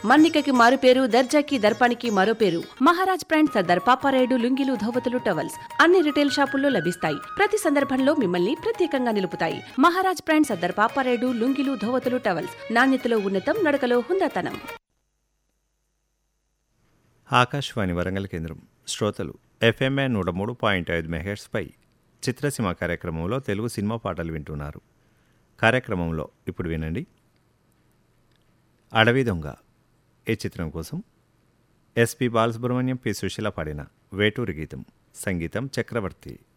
మన్నికకి మారు పేరు దర్జాకి దర్పానికి మరో పేరు మహారాజ్ బ్రాండ్ సర్దార్ పాపారాయుడు లుంగిలు ధోవతులు టవల్స్ అన్ని రిటైల్ షాపుల్లో లభిస్తాయి ప్రతి సందర్భంలో మిమ్మల్ని ప్రత్యేకంగా నిలుపుతాయి మహారాజ్ బ్రాండ్ సర్దార్ పాపారాయుడు లుంగిలు ధోవతులు టవల్స్ నాణ్యతలో ఉన్నతం నడకలో హుందాతనం ఆకాశవాణి వరంగల్ కేంద్రం శ్రోతలు ఎఫ్ఎంఏ నూట మూడు పాయింట్ ఐదు మెహెట్స్పై చిత్రసీమ కార్యక్రమంలో తెలుగు సినిమా పాటలు వింటున్నారు కార్యక్రమంలో ఇప్పుడు వినండి అడవి దొంగ ఈ చిత్రం కోసం ఎస్పి బాలసుబ్రహ్మణ్యం పి సుశీల పాడిన వేటూరి గీతం సంగీతం చక్రవర్తి